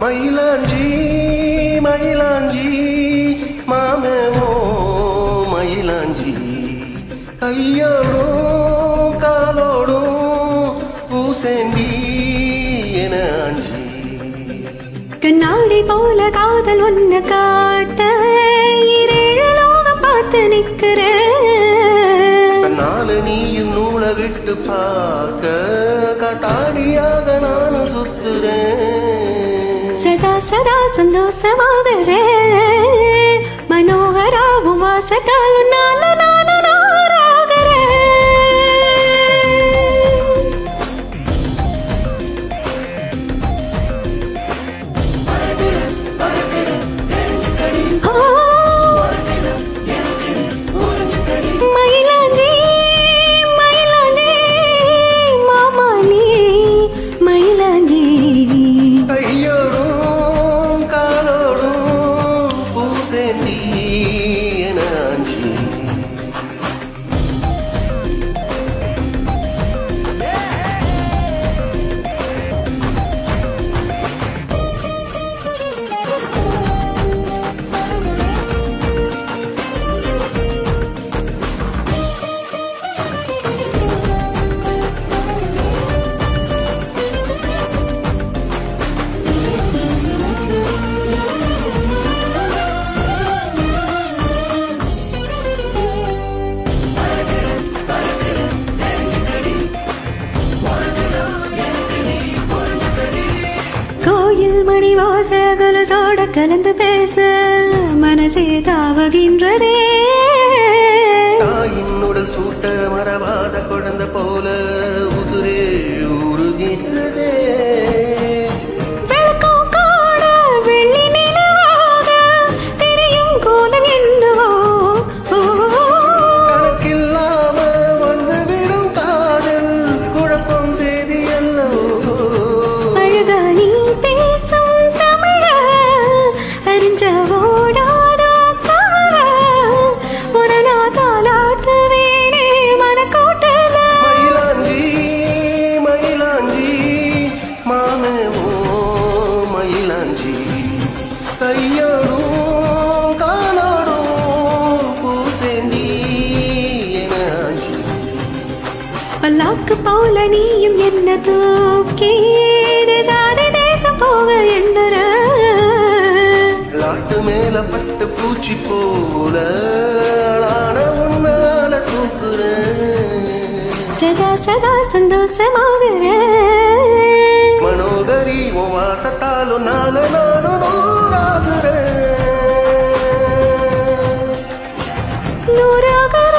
மயிலாஞ்சி மயிலாஞ்சி மாமேவோ மயிலாஞ்சி கையோடும் காலோடும் பூசேண்டி என ஆஞ்சி கண்ணாடி போல காதல் ஒண்ணு காட்ட இரேழு லோகம் பார்த்து நிக்கிறேன் கண்ணால நீயும் நூலை விட்டு பார்க்க காத்தாடியாக நானும் சுத்துறேன் சதா சதா சந்தோஷமாகிறேன் மனோகராவும் வாசத்தால் உன்னால நானும் நாராகிறேன் ஆ, மயிலாஞ்சி மயிலாஞ்சி மாமா நீ மயிலாஞ்சி கையோடும் காலோடும் பூசேண்டி என ஆஞ்சி கோயில் மணி வாசகலசோட கலந்து பேச மனசே தாவகின்றதே தாயின் உடல் சூட்ட மறவாத குழந்தை போல உசுரே உருகின்றதே விளக்கம் காண வெள்ளி நிலவாக தெரியும் கோலம் என்னவோ ஓ, கணக்கில்லாம வந்துவிடும் காதல் குழப்பம் செய்தி அல்லவோ அழகா நீ பேசும் தமிழ அறிஞ்ச ஓடாதோ கவல உடனா தாலாட்டுவேனே மனக்கோட்டல மயிலாஞ்சி மயிலாஞ்சி மாமேவோ மயிலாஞ்சி கையோடும் காலோடும் பூசேண்டி என ஆஞ்சி பல்லாக்கு போல நீயும் என்ன தூக்கி சாதி தேசம் போக எண்ணுற லாட்டு மேல பட்டு பூச்சி போல அழான உன்னால தூக்குறேன் சதா சதா சந்தோஷமாகிற மனோகரி உன் வாசத்தாலும் நாலு நானும் நூறாகுறேன் நூறாக